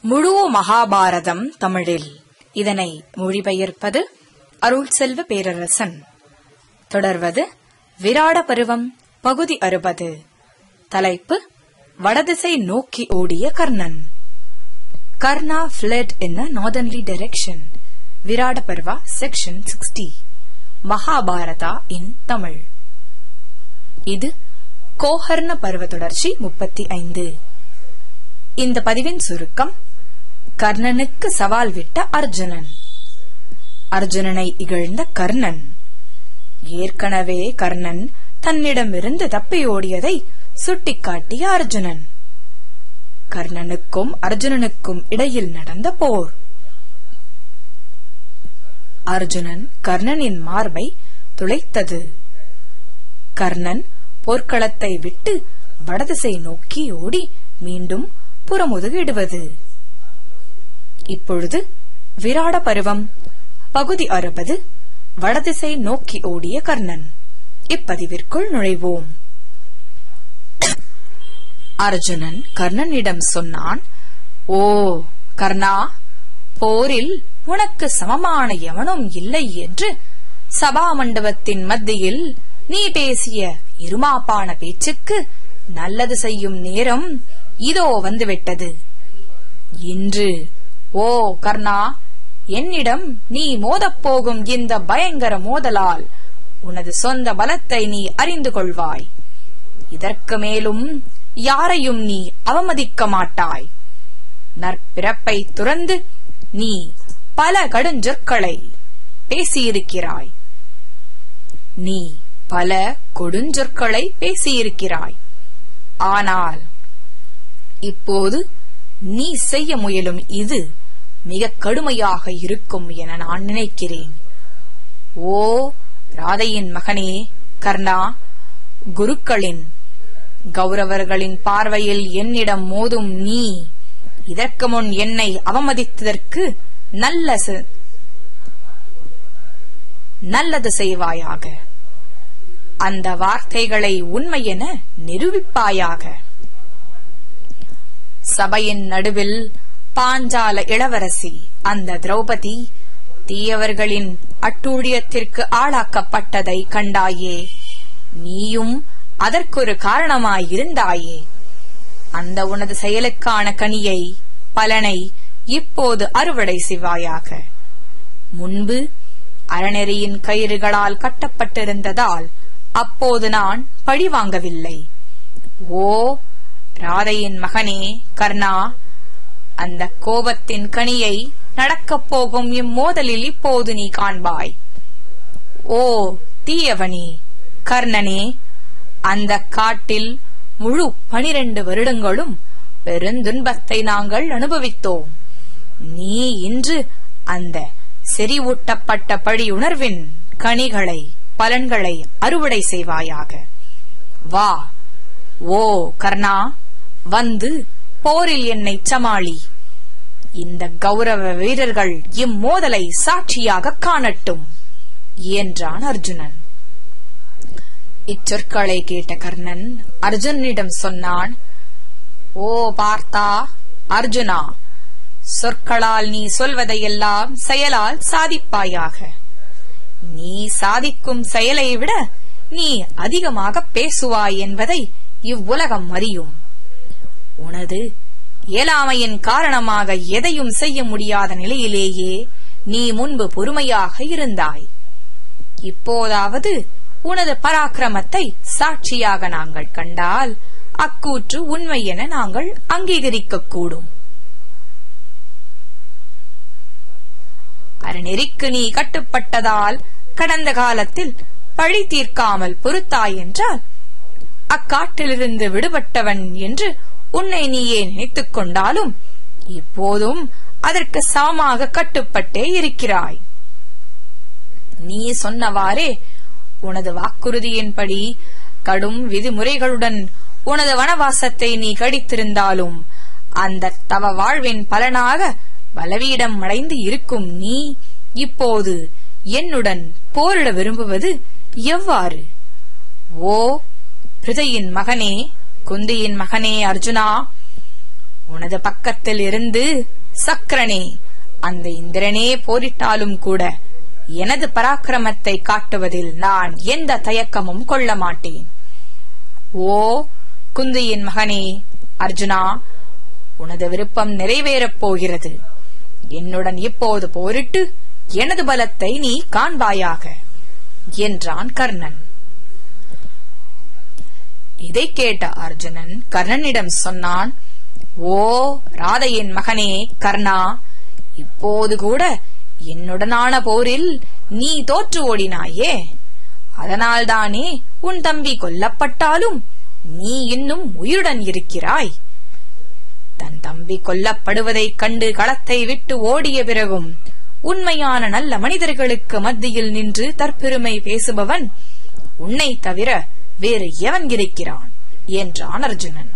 முழு மகாபாரதம் தமிழில் இதனை மொழிபெயர்ப்பது அருள் செல்வ பேரரசன் தொடர்வது விராட பருவம் பகுதி அறுபது தலைப்பு வடதிசை நோக்கி ஓடிய Karnan Karna fled in a northerly direction Virata Parva section sixty Mahabharata in Tamil இது கோஹர்ண பருவ தொடர்ச்சி முப்பத்தி ஐந்து இந்த பதிவின் சுருக்கம் கர்ணனுக்கு சவால் விட்ட அர்ஜுனன் அர்ஜுனனை இகழ்ந்த கர்ணன் ஏற்கனவே கர்ணன் தன்னிடமிருந்து தப்பியோடியதை சுட்டிக்காட்டிய அர்ஜுனன் கர்ணனுக்கும் அர்ஜுனனுக்கும் இடையில் நடந்த போர் அர்ஜுனன் கர்ணனின் மார்பை துளைத்தது கர்ணன் போர்க்களத்தை விட்டு வடதிசை நோக்கி ஓடி மீண்டும் புறமுதுகிடுவது இப்பொழுது விராட பருவம் பகுதி அறுபது வடதிசை நோக்கி ஓடிய கர்ணன் இப்பதிவிற்குள் நுழைவோம் அர்ஜுனன் கர்ணனிடம் சொன்னான் ஓ கர்ணா போரில் உனக்கு சமமான எவனும் இல்லை என்று சபா மண்டபத்தின் மத்தியில் நீ பேசிய இருமாப்பான பேச்சுக்கு நல்லது செய்யும் நேரம் இதோ வந்துவிட்டது இன்று ஓ கர்ணா என்னிடம் நீ மோதப்போகும் இந்த பயங்கர மோதலால் உனது சொந்த பலத்தை நீ அறிந்து கொள்வாய் இதற்கு மேலும் யாரையும் நீ அவமதிக்க மாட்டாய் நற்பிறப்பை துறந்து நீ பல கடுஞ்சொற்களை பேசியிருக்கிறாய் நீ பல கொடுஞ்சொற்களை பேசியிருக்கிறாய் ஆனால் இப்போது நீ செய்ய முயலும் இது மிக கடுமையாக இருக்கும் என நான் நினைக்கிறேன் ஓ ராதையின் மகனே கர்ணா குருக்களின் கௌரவர்களின் பார்வையில் என்னிடம் மோதும் நீ இதற்கு முன் என்னை அவமதித்ததற்கு நல்ல ச- நல்லது செய்வாயாக அந்த வார்த்தைகளை உண்மையென நிரூபிப்பாயாக சபையின் நடுவில் பாஞ்சால இளவரசி அந்த திரௌபதி தீயவர்களின் அட்டூழியத்திற்கு ஆளாக்கப்பட்டதை கண்டாயே நீயும் அதற்கொரு காரணமாயிருந்தாயே அந்த உனது செயலுக்கான கனியை பலனை இப்போது அறுவடை செய்வாயாக முன்பு அறநெறியின் கயிறுகளால் கட்டப்பட்டிருந்ததால் அப்போது நான் பழிவாங்கவில்லை ஓ ராதையின் மகனே கர்ணா அந்த கோபத்தின் கனியை நடக்கப் போகும் இம்மோதலில் இப்போது நீ காண்பாய் ஓ தீயவனே கர்ணனே அந்த காட்டில் முழு பனிரெண்டு வருடங்களும் பெருந்துன்பத்தை நாங்கள் அனுபவித்தோம் நீ இன்று அந்த செறிவூட்டப்பட்ட பழியுணர்வின் கனிகளை பலன்களை அறுவடை செய்வாயாக வா ஓ கர்ணா வந்து போரில் என்னை சமாளி இந்த கௌரவ வீரர்கள் இம்மோதலை சாட்சியாக காணட்டும் என்றான் அர்ஜுனன் இச்சொற்களை கேட்ட கர்ணன் அர்ஜுனிடம் சொன்னான் ஓ பார்த்தா அர்ஜுனா சொற்களால் நீ சொல்வதையெல்லாம் செயலால் சாதிப்பாயாக நீ சாதிக்கும் செயலை விட நீ அதிகமாக பேசுவாய் என்பதை இவ்வுலகம் அறியும் உனது இயலாமையின் காரணமாக எதையும் செய்ய முடியாத நிலையிலேயே நீ முன்பு பொறுமையாக இருந்தாய் இப்போதாவது உனது பராக்கிரமத்தை சாட்சியாக நாங்கள் கண்டால் அக்கூற்று உண்மை என நாங்கள் அங்கீகரிக்கக் கூடும் அறநெறிக்கு நீ கட்டுப்பட்டதால் கடந்த காலத்தில் பழி தீர்க்காமல் பொறுத்தாய் என்றால் அக்காட்டிலிருந்து விடுபட்டவன் என்று உன்னை நீயே நினைத்துக் கொண்டாலும் இப்போதும் அதற்கு சமமாக கட்டுப்பட்டே இருக்கிறாய் நீ சொன்னவாறே உனது வாக்குறுதியின்படி கடும் விதிமுறைகளுடன் உனது வனவாசத்தை நீ கடித்திருந்தாலும் அந்த தவ வாழ்வின் பலனாக பலவீனம் அடைந்து இருக்கும் நீ இப்போது என்னுடன் போரிட விரும்புவது எவ்வாறு ஓ பிருதையின் மகனே குந்தியின் மகனே அர்ஜுனா உனது பக்கத்தில் இருந்து சக்கரனே அந்த இந்திரனே போரிட்டாலும் கூட எனது பராக்கிரமத்தை காட்டுவதில் நான் எந்த தயக்கமும் கொள்ள மாட்டேன் ஓ குந்தியின் மகனே அர்ஜுனா உனது விருப்பம் நிறைவேறப் போகிறது என்னுடன் இப்போது போரிட்டு எனது பலத்தை நீ காண்பாயாக என்றான் கர்ணன் இதை கேட்ட அர்ஜுனன் கர்ணனிடம் சொன்னான் ஓ ராதையின் மகனே கர்ணா இப்போது கூட என்னுடனான போரில் நீ தோற்று ஓடினாயே அதனால்தானே உன் தம்பி கொல்லப்பட்டாலும் நீ இன்னும் உயிருடன் இருக்கிறாய் தன் தம்பி கொல்லப்படுவதைக் கண்டு களத்தை விட்டு ஓடிய பிறகும் உண்மையான நல்ல மனிதர்களுக்கு மத்தியில் நின்று தற்பெருமை பேசுபவன் உன்னை தவிர வேறு எவன் இருக்கிறான் என்றான் அர்ஜுனன்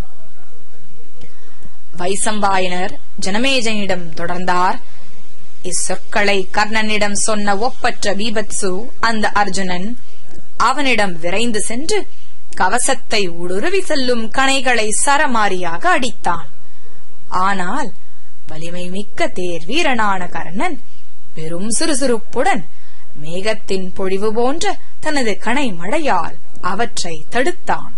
வைசம்பாயனர் ஜனமேஜனிடம் தொடர்ந்தார் இச்சொற்களை கர்ணனிடம் சொன்ன ஒப்பற்ற பீபத்சு அந்த அர்ஜுனன் அவனிடம் விரைந்து சென்று கவசத்தை ஊடுருவி செல்லும் கணைகளை சரமாரியாக அடித்தான் ஆனால் வலிமை மிக்க தேர் வீரனான கர்ணன் பெரும் சுறுசுறுப்புடன் மேகத்தின் பொழிவு போன்ற தனது கணை மழையால் அவற்றை தடுத்தான்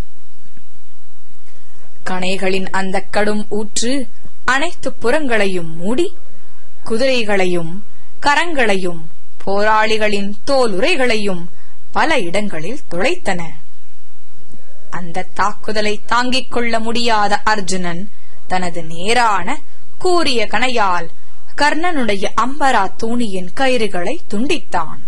கணைகளின் அந்த கடும் ஊற்று அனைத்து புறங்களையும் மூடி குதிரைகளையும் கரங்களையும் போராளிகளின் தோலுரைகளையும் பல இடங்களில் துளைத்தன அந்த தாக்குதலை தாங்கிக் கொள்ள முடியாத அர்ஜுனன் தனது நேரான கூரிய கணையால் கர்ணனுடைய அம்பரா தூணியின் கயிறுகளை துண்டித்தான்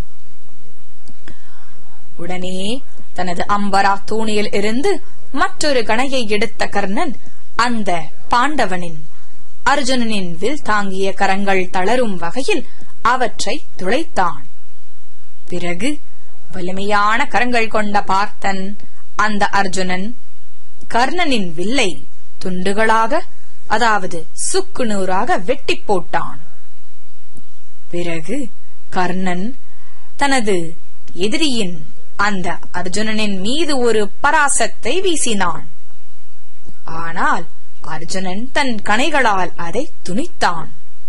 உடனே தனது அம்பரா தூணியில் இருந்து மற்றொரு கணையை எடுத்த கர்ணன் அந்த பாண்டவனின் அர்ஜுனனின் வில் தாங்கிய கரங்கள் தளரும் வகையில் அவற்றை துளைத்தான் பிறகு வலிமையான கரங்கள் கொண்ட பார்த்தன் அந்த அர்ஜுனன் கர்ணனின் வில்லை துண்டுகளாக அதாவது சுக்கு நூறாக வெட்டி போட்டான் பிறகு கர்ணன் தனது எதிரியின் அந்த அர்ஜுனனின் மீது ஒரு பராசத்தை வீசினான் ஆனால் அர்ஜுனன் தன் கணைகளால் அதை துணித்தான்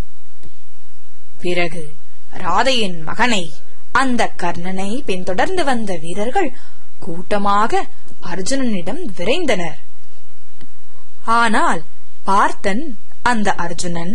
பிறகு ராதையின் மகனை அந்த கர்ணனை பின்தொடர்ந்து வந்த வீரர்கள் கூட்டமாக அர்ஜுனனிடம் விரைந்தனர் ஆனால் பார்த்தன் அந்த அர்ஜுனன்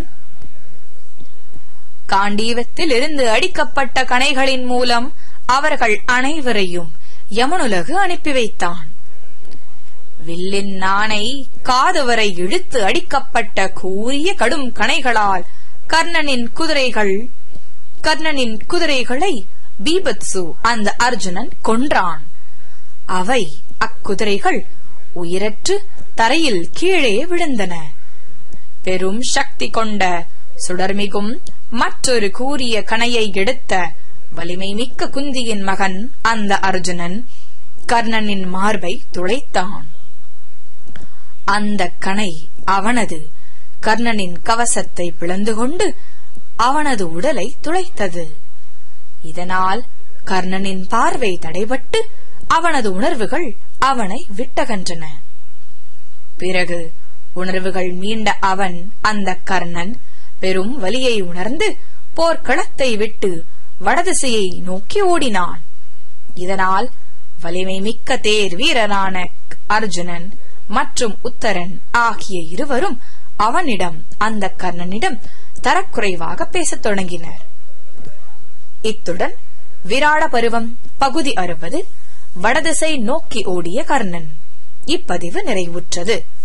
காண்டீவத்தில் இருந்து அடிக்கப்பட்ட கணைகளின் மூலம் அவர்கள் அனைவரையும் யமனுலகு அனுப்பி வைத்தான் வில்லின் நாணை காது வரை இழுத்து அடிக்கப்பட்ட கூரிய கடும் கணைகளால் கர்ணனின் குதிரைகள் கர்ணனின் குதிரைகளை பீபத்சு அந்த அர்ஜுனன் கொன்றான் அவை அக்குதிரைகள் உயிரற்று தரையில் கீழே விழுந்தன பெரும் சக்தி கொண்ட சுடர்மிகும் மற்றொரு கூரிய கணையை எடுத்த வலிமை மிக்க குந்தியின் மகன் அந்த அர்ஜுனன் கர்ணனின் மார்பை துளைத்தான் அந்த கணை அவனது கர்ணனின் கவசத்தை பிளந்து கொண்டு அவனது உடலை துளைத்தது இதனால் கர்ணனின் பார்வை தடைபட்டு அவனது உணர்வுகள் அவனை விட்டகன்றன பிறகு உணர்வுகள் மீண்ட அவன் அந்த கர்ணன் பெரும் வலியை உணர்ந்து போர்க்களத்தை விட்டு வடதிசையை நோக்கி ஓடினான் இதனால் வலிமை மிக்க தேர் வீரரான அர்ஜுனன் மற்றும் உத்தரன் ஆகிய இருவரும் அவனிடம் அந்த கர்ணனிடம் தரக்குறைவாக பேசத் தொடங்கினர் இத்துடன் விராட பருவம் பகுதி அறுபது வடதிசை நோக்கி ஓடிய கர்ணன் இப்பதிவு நிறைவுற்றது